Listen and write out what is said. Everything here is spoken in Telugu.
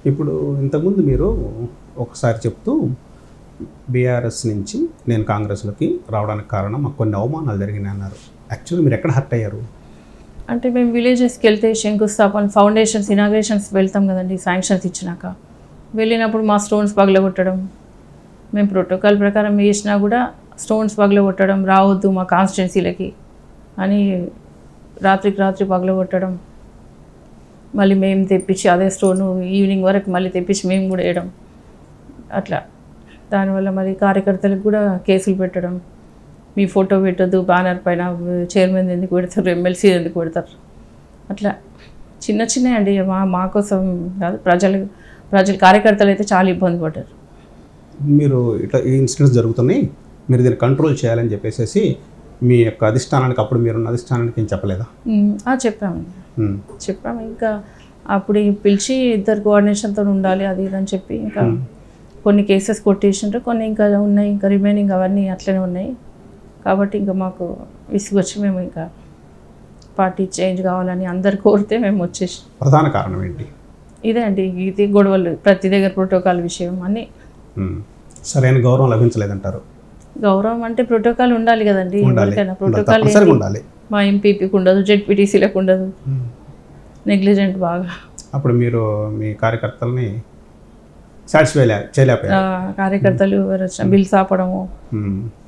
ఇప్పుడు ఇంతకుముందు మీరు ఒకసారి చెప్తూ బీఆర్ఎస్ నుంచి నేను కాంగ్రెస్లోకి రావడానికి కారణం మాకు కొన్ని అవమానాలు జరిగినాయి అన్నారు యాక్చువల్లీ మీరు ఎక్కడ హర్ట్ అయ్యారు అంటే మేము విలేజెస్కి వెళ్తే శంకుస్థాపన ఫౌండేషన్స్ ఇనాగ్రేషన్స్ వెళ్తాం కదండి శాంక్షన్స్ ఇచ్చినాక వెళ్ళినప్పుడు మా స్టోన్స్ పగలగొట్టడం మేము ప్రోటోకాల్ ప్రకారం వేసినా కూడా స్టోన్స్ పగలగొట్టడం రావద్దు మా కాన్స్టిట్యున్సీలకి అని రాత్రికి రాత్రి పగలగొట్టడం మళ్ళీ మేము తెప్పించి అదే స్టోన్ ఈవినింగ్ వరకు మళ్ళీ తెప్పించి మేము కూడా వేయడం అట్లా దానివల్ల మరి కార్యకర్తలకు కూడా కేసులు పెట్టడం మీ ఫోటో పెట్టొద్దు బ్యానర్ పైన చైర్మన్ ఎందుకు పెడతారు ఎమ్మెల్సీ ఎందుకు పెడతారు అట్లా చిన్న చిన్న అండి మా మా కోసం కాదు ప్రజలు ప్రజల కార్యకర్తలు అయితే చాలా ఇబ్బంది పడ్డారు మీరు ఇట్లా ఈ ఇన్సిడెంట్స్ జరుగుతున్నాయి మీరు దీన్ని కంట్రోల్ చేయాలని చెప్పేసి మీ యొక్క అధిష్టానానికి అప్పుడు మీరున్న అధిష్టానానికి ఏం చెప్పలేదా ఉమ్, ఆ, చెప్పాము ఉమ్. చెప్పాము ఇంకా అప్పుడు పిలిచి ఇద్దరు కోఆర్డినేషన్తో ఉండాలి అది ఇది అని చెప్పి ఇంకా కొన్ని కేసెస్ కొట్టేసిండ్రు కొన్ని ఇంకా ఉన్నాయి ఇంకా రిమైనింగ్ అవన్నీ అట్లనే ఉన్నాయి కాబట్టి ఇంకా మాకు విసుగొచ్చి మేము ఇంకా పార్టీ చేంజ్ కావాలని అందరు కోరితే మేము వచ్చేసి ప్రధాన కారణం ఏంటి ఇదే అండి ఇది గొడవలు ప్రతి దగ్గర ప్రోటోకాల్ విషయం అన్నీ ఉమ్. సరైన గౌరవం లభించలేదంటారు గౌరవం అంటే ప్రోటోకాల్ ఉండాలి కదండి ఉండాలి ఎవరికైనా ఉండాలి. ప్రోటోకాల్ తప్పనిసరిగా ఉండాలి మా ఎంపీపీకి ఉండదు జెడ్పీటీసీలకు ఉండదు ఉమ్. నెగ్లిజెంట్ బాగా అప్పుడు మీరు మీ కార్యకర్తల్ని సాటిస్ఫై చేయలేకపోయారు ఆ, కార్యకర్తలు ఎవరు వచ్చినా బిల్స్ ఆపడము ఉమ్.